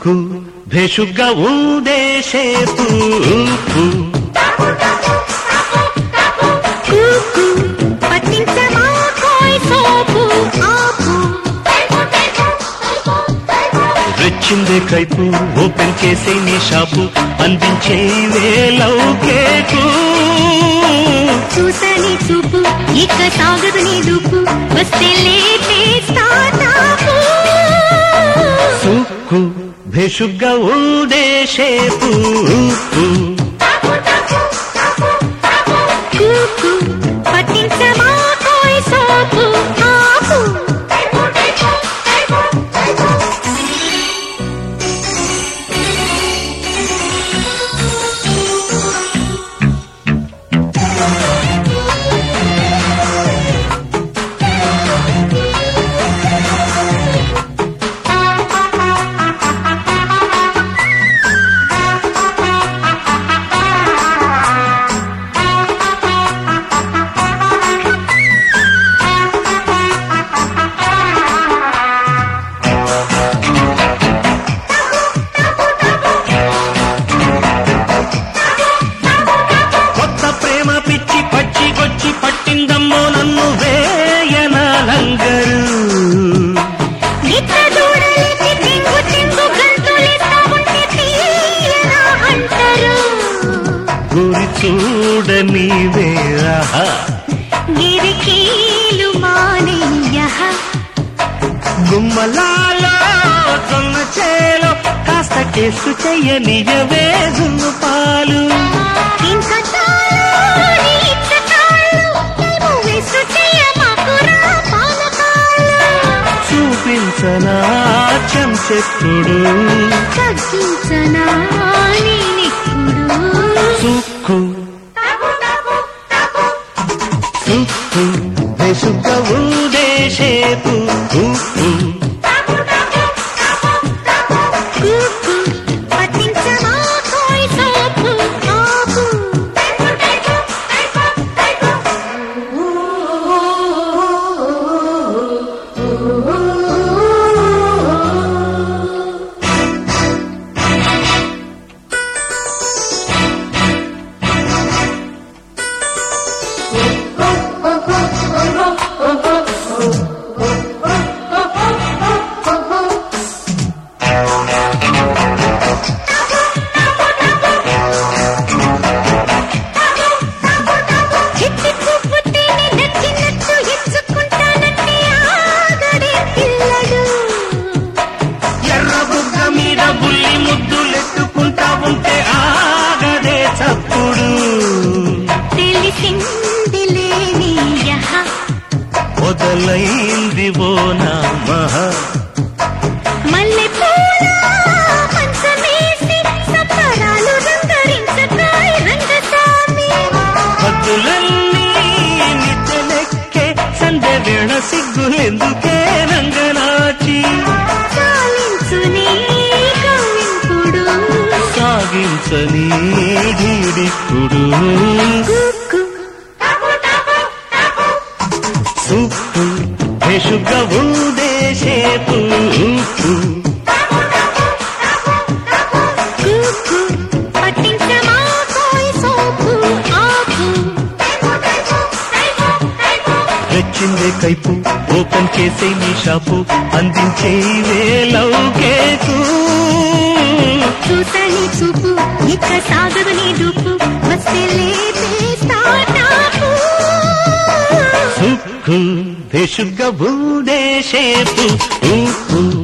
సుక్కు భేషుగ్గా ఊదేసేపు కూకు పట్టించమా కోయ్ సోపు ఆపు రెచ్చిందే కైపు ఓపెన్ చేసే నీ షాపు అందించే వేలవు కేకు చూసని చూపు ఇక సాగదు నీ దూపు వస్తే లేపేస్తా తాపు సుక్కు భేషుగ్గా ఊదేసేపు కూకు పట్టించమా కోయ్ సోపు ఆపు కొత్త ప్రేమ పిచ్చి పచ్చి కొచ్చి పట్టిందమ్మో నన్ను వేయన లంగరు నిత్త దూడలికి తింగు తింగు గంతులేస్తా ఉంటే తీయనా అంటారు గురి చూడని వేరహ గిరికీలు మానయ్య గుమ్మలాలో జొన్న చేలో కాస్త కేసు చెయ్యనియవే జున్ను పాలు ఇంకా చాలు నీ ఇచ్చకాలు మేము వేసు చెయ్యమాకురా పానకాలు చూపించనా చెంచెప్పుడు తగ్గించనా నేనిప్పుడు సుక్కు సుక్కు వెసుక ఊదేసేపు ఉప్పు కూకు పట్టించమా కోయ్ సోపు ఆపు చిట్టి పువ్వు తేనె నచ్చినట్టు ఇచ్చుకుంటానంటే ఆగడే పిల్లడు ఎర్ర బుగ్గ మీద బుల్లి ముద్దులెట్టుకుంటా ఉంటే ఆగదే చప్పుడు తెలిసింది లేని యహ మొదలైంది ఓ నామహ మల్లె పూల పంచమేసి సంబరాలు రంగరించకాయ రంగస్వామి హద్దులన్నీ నిద్రలెక్కే సంధ్య వేళ సిగ్గులెందుకే రంగనాచి చాలించు నీ కవింపుడు సాగించని డీడిప్పుడు కుక్కు సుప్పు భేషుగ ఊదేసేపు కుక్కు పట్టించమా కోయ్ సోపు ఆపు రెచ్చిందే కైపు ఓపెన్ చేసే నీ షాపు అందించే వేలవు కేకు చూసని చూపు ఇక సాగదు నీ దూపు వస్తే లేపేస్తా తాపు సుక్కు భేషుగ ఊదేసేపు ఊ